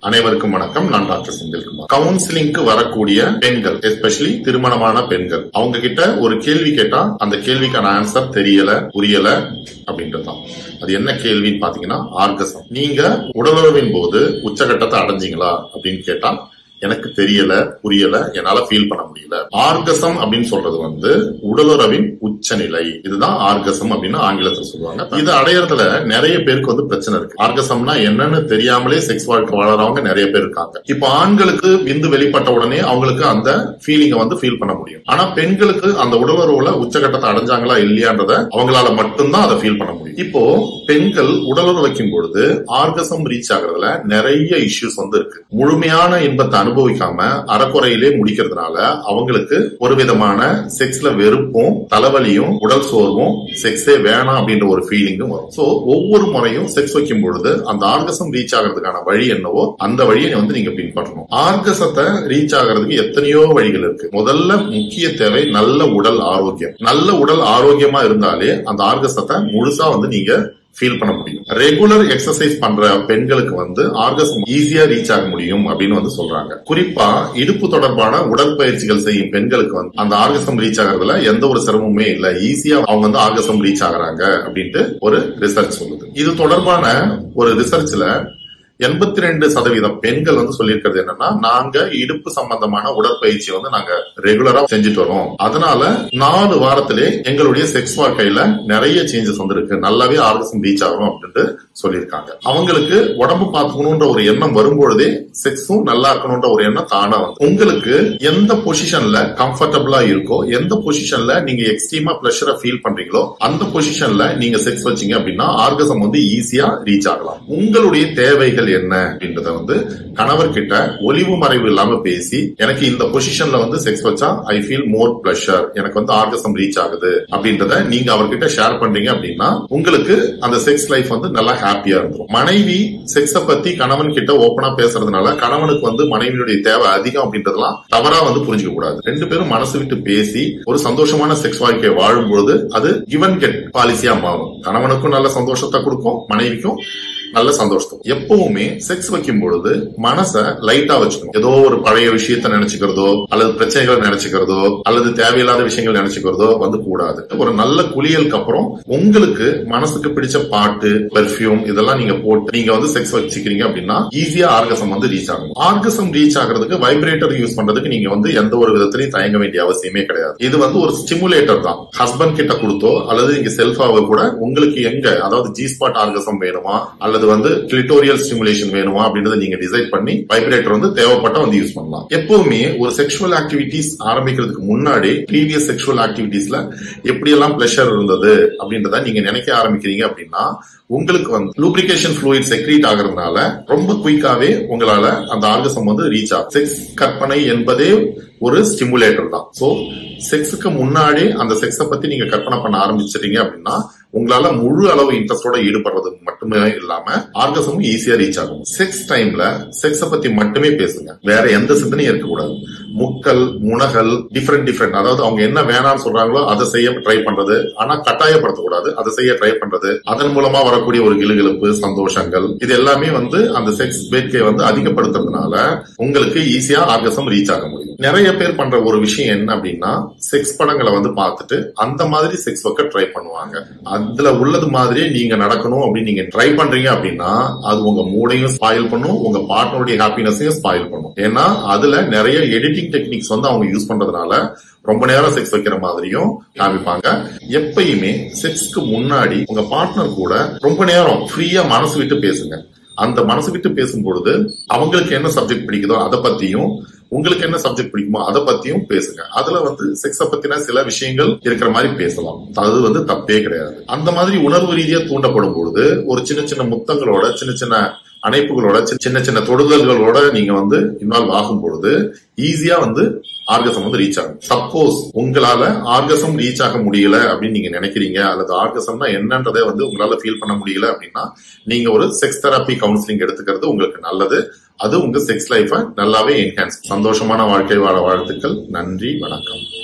அனைவருக்கும் வணக்கம் நான் டாக்டர் செந்தில்குமார் கவுன்சிலிங்க்கு வரக்கூடிய பெண்கள் எஸ்பெஷலி திருமணமான பெண்கள் அவங்க கிட்ட ஒரு கேள்வி கேட்டா அந்த கேள்விக்கான ஆன்சர் தெரியல புரியல அப்படின்றதுதான் அது என்ன கேள்வின்னு பாத்தீங்கன்னா ஆர்கசம் நீங்க உடலுறவின் போது உச்சகட்டத்தை அடைஞ்சீங்களா அப்படின்னு கேட்டா எனக்கு தெரியல புரியல என்னால ஃபீல் பண்ண முடியல ஆர்கசம் அப்படின்னு சொல்றது வந்து உடலுறவின் உச்சநிலை இதுதான் ஆர்கசம் அப்படின்னு ஆங்கிலத்தில் சொல்லுவாங்க இது அடையறதுல நிறைய பேருக்கு வந்து பிரச்சனை இருக்கு ஆர்கசம்னா என்னன்னு தெரியாமலே செக்ஸ் வாழ்க்கை வாழறவங்க நிறைய பேர் இருக்காங்க இப்போ ஆண்களுக்கு விந்து வெளிப்பட்ட உடனே அவங்களுக்கு அந்த ஃபீலிங்கை வந்து ஃபீல் பண்ண முடியும் ஆனா பெண்களுக்கு அந்த உடலுறவுல உச்சகட்டத்தை அடைஞ்சாங்களா இல்லையான்றத அவங்களால மட்டும்தான் அதை ஃபீல் பண்ண முடியும் இப்போ பெண்கள் உடலுறவு வைக்கும் பொழுது ஆர்கசம் ரீச் ஆகுறதுல நிறைய இஷ்யூஸ் வந்து இருக்கு முழுமையான இன்பத்தை அனுபவிக்காம அறக்குறையிலே முடிக்கிறதுனால அவங்களுக்கு ஒரு விதமான செக்ஸ்ல வெறுப்பும் தலைவலியும் உடல் சோர்வும் செக்ஸே வேணாம் அப்படின்ற ஒரு ஃபீலிங்கும் வரும் சோ ஒவ்வொரு முறையும் செக்ஸ் வைக்கும் பொழுது அந்த ஆர்கசம் ரீச் ஆகிறதுக்கான வழி என்னவோ அந்த வழியை வந்து நீங்க பின்பற்றணும் ஆர்கசத்தை ரீச் ஆகிறதுக்கு எத்தனையோ வழிகள் இருக்கு முதல்ல முக்கிய தேவை நல்ல உடல் ஆரோக்கியம் நல்ல உடல் ஆரோக்கியமா இருந்தாலே அந்த ஆர்கசத்தை முழுசா வந்து நீங்க ஃபீல் பண்ண முடியும் ரெகுலர் எக்ஸசைஸ் பண்ற பெண்களுக்கு வந்து ஆர்கசம் ஈஸியா ரீச் ஆக முடியும் அப்படின்னு வந்து சொல்றாங்க குறிப்பா இடுப்பு தொடர்பான உடற்பயிற்சிகள் செய்யும் பெண்களுக்கு வந்து அந்த ஆர்கசம் ரீச் ஆகிறதுல எந்த ஒரு சிரமமுமே இல்ல ஈஸியா அவங்க வந்து ஆர்கசம் ரீச் ஆகுறாங்க அப்படின்ட்டு ஒரு ரிசர்ச் சொல்லுது இது தொடர்பான ஒரு ரிசர்ச்ல எண்பத்தி ரெண்டு சதவீதம் பெண்கள் வந்து சொல்லியிருக்கிறது என்னன்னா நாங்க இடுப்பு சம்பந்தமான உடற்பயிற்சி வந்து நாங்க ரெகுலரா செஞ்சுட்டு வரோம் அதனால நாலு வாரத்திலே எங்களுடைய செக்ஸ் வாழ்க்கையில நிறைய சேஞ்சஸ் வந்திருக்கு நல்லாவே ஆர்கசம் ரீச் ஆகணும் அப்படின்ட்டு சொல்லியிருக்காங்க அவங்களுக்கு உடம்பு பார்த்துக்கணுன்ற ஒரு எண்ணம் வரும்பொழுதே செக்ஸும் நல்லா இருக்கணும்ன்ற ஒரு எண்ணம் தானா வந்து உங்களுக்கு எந்த பொசிஷன்ல கம்ஃபர்டபுளா இருக்கோ எந்த பொசிஷன்ல நீங்க எக்ஸ்ட்ரீமா பிளஷரை ஃபீல் பண்றீங்களோ அந்த பொசிஷன்ல நீங்க செக்ஸ் வச்சீங்க அப்படின்னா ஆர்கசம் வந்து ஈஸியா ரீச் ஆகலாம் உங்களுடைய தேவைகள் என்ன அப்படின்றத வந்து கணவர்கிட்ட ஒளிவு மறைவு இல்லாம பேசி எனக்கு இந்த பொசிஷன்ல வந்து செக்ஸ் வச்சா ஐ ஃபீல் மோர் பிளஷர் எனக்கு வந்து ஆர்கசம் ரீச் ஆகுது அப்படின்றத நீங்க அவர்கிட்ட ஷேர் பண்றீங்க அப்படின்னா உங்களுக்கு அந்த செக்ஸ் லைஃப் வந்து நல்லா ஹாப்பியா இருக்கும் மனைவி செக்ஸ பத்தி கணவன் கிட்ட ஓப்பனா பேசுறதுனால கணவனுக்கு வந்து மனைவியுடைய தேவை அதிகம் அப்படின்றதெல்லாம் தவறா வந்து புரிஞ்சுக்க கூடாது ரெண்டு பேரும் மனசு விட்டு பேசி ஒரு சந்தோஷமான செக்ஸ் வாழ்க்கையை வாழும்பொழுது அது கிவன் கெட் பாலிசியா மாறும் கணவனுக்கும் நல்ல சந்தோஷத்தை கொடுக்கும் மனைவிக்கும் நல்ல சந்தோஷம் எப்பவுமே செக்ஸ் வைக்கும் பொழுது மனச லைட்டா வச்சுக்கணும் ஏதோ ஒரு பழைய விஷயத்த நினைச்சுக்கிறதோ அல்லது பிரச்சனைகளை நினைச்சுக்கிறதோ அல்லது தேவையில்லாத விஷயங்கள் நினைச்சுக்கிறதோ வந்து கூடாது ஒரு நல்ல குளியலுக்கு அப்புறம் உங்களுக்கு மனசுக்கு பிடிச்ச பாட்டு பெர்ஃபியூம் இதெல்லாம் நீங்க போட்டு நீங்க வந்து செக்ஸ் வச்சுக்கிறீங்க அப்படின்னா ஈஸியா ஆர்கசம் வந்து ரீச் ஆகும் ஆர்கசம் ரீச் ஆகிறதுக்கு வைப்ரேட்டர் யூஸ் பண்றதுக்கு நீங்க வந்து எந்த ஒரு விதத்திலையும் தயங்க வேண்டிய அவசியமே கிடையாது இது வந்து ஒரு ஸ்டிமுலேட்டர் தான் ஹஸ்பண்ட் கிட்ட கொடுத்தோ அல்லது நீங்க செல்ஃபாவோ கூட உங்களுக்கு எங்க அதாவது ஜி ஸ்பாட் ஆர்கசம் வேணுமா அல்லது வந்து கிளிட்டோரியல் ஸ்டிமுலேஷன் வேணுமா அப்படின்றத நீங்க டிசைட் பண்ணி வைப்ரேட்டர் வந்து தேவைப்பட்ட வந்து யூஸ் பண்ணலாம் எப்பவுமே ஒரு செக்ஷுவல் ஆக்டிவிட்டிஸ் ஆரம்பிக்கிறதுக்கு முன்னாடி ப்ரீவியஸ் செக்ஷுவல் ஆக்டிவிட்டிஸ்ல எப்படியெல்லாம் பிளஷர் இருந்தது அப்படின்றத நீங்க நினைக்க ஆரம்பிக்கிறீங்க அப்படின்னா உங்களுக்கு வந்து லூப்ரிகேஷன் ஃப்ளூயிட் செக்ரீட் ஆகிறதுனால ரொம்ப குயிக்காவே உங்களால அந்த ஆர்கசம் வந்து ரீச் ஆகும் செக்ஸ் கற்பனை என்பதே ஒரு ஸ்டிமுலேட்டர் தான் சோ செக்ஸுக்கு முன்னாடி அந்த செக்ஸை பத்தி நீங்க கற்பனை பண்ண ஆரம்பிச்சிட்டீங்க அப்படின்னா உங்களால முழு அளவு இன்ட்ரெஸ்டோட ஈடுபடுறது மட்டுமே இல்லாம ஆர்கசமும் ஈஸியா ரீச் ஆகும் செக்ஸ் டைம்ல செக்ஸ பத்தி மட்டுமே பேசுங்க வேற எந்த சிந்தனையும் இருக்கக்கூடாது முக்கல் முனகல் டிஃப்ரெண்ட் டிஃப்ரெண்ட் அதாவது அவங்க என்ன வேணாம்னு சொல்றாங்களோ அதை செய்ய ட்ரை பண்றது ஆனா கட்டாயப்படுத்தக்கூடாது அதை செய்ய ட்ரை பண்றது அதன் மூலமா வரக்கூடிய ஒரு கிளுகிழப்பு சந்தோஷங்கள் இது எல்லாமே வந்து அந்த செக்ஸ் வேட்கை வந்து அதிகப்படுத்துறதுனால உங்களுக்கு ஈஸியா ஆர்கசம் ரீச் ஆக முடியும் நிறைய பேர் பண்ற ஒரு விஷயம் என்ன அப்படின்னா செக்ஸ் படங்களை வந்து பார்த்துட்டு அந்த மாதிரி செக்ஸ் வைக்க ட்ரை பண்ணுவாங்க அதுல உள்ளது மாதிரியே நீங்க நடக்கணும் அப்படின்னு நீங்க ட்ரை பண்றீங்க அப்படின்னா அது உங்க மூடையும் ஸ்பாயில் பண்ணும் உங்க பார்ட்னருடைய ஹாப்பினஸையும் ஸ்பாயில் பண்ணும் ஏன்னா அதுல நிறைய எடிட்டிங் டெக்னிக்ஸ் வந்து அவங்க யூஸ் பண்றதுனால ரொம்ப நேரம் செக்ஸ் வைக்கிற மாதிரியும் காமிப்பாங்க எப்பயுமே செக்ஸ்க்கு முன்னாடி உங்க பார்ட்னர் கூட ரொம்ப நேரம் ஃப்ரீயா மனசு விட்டு பேசுங்க அந்த மனசு விட்டு பேசும்பொழுது அவங்களுக்கு என்ன சப்ஜெக்ட் பிடிக்குதோ அதை பத்தியும் உங்களுக்கு என்ன சப்ஜெக்ட் பிடிக்குமோ அதை பத்தியும் பேசுங்க அதுல வந்து செக்ஸ பத்தின சில விஷயங்கள் இருக்கிற மாதிரி பேசலாம் அது வந்து தப்பே கிடையாது அந்த மாதிரி உணர்வு ரீதியா தூண்டப்படும் பொழுது ஒரு சின்ன சின்ன முத்தங்களோட சின்ன சின்ன அணைப்புகளோட சின்ன சின்ன தொடுதல்களோட நீங்க வந்து இன்வால்வ் ஆகும் பொழுது ஈஸியா வந்து ஆர்கசம் வந்து ரீச் ஆகும் சப்போஸ் உங்களால ஆர்கசம் ரீச் ஆக முடியல அப்படின்னு நீங்க நினைக்கிறீங்க அல்லது ஆர்கசம்னா என்னன்றதை வந்து உங்களால ஃபீல் பண்ண முடியல அப்படின்னா நீங்க ஒரு செக்ஸ் தெரப்பி கவுன்சிலிங் எடுத்துக்கிறது உங்களுக்கு நல்லது அது உங்க செக்ஸ் லைஃபை நல்லாவே என்ஹான்ஸ் சந்தோஷமான வாழ்க்கை வாழ வாழ்த்துக்கள் நன்றி வணக்கம்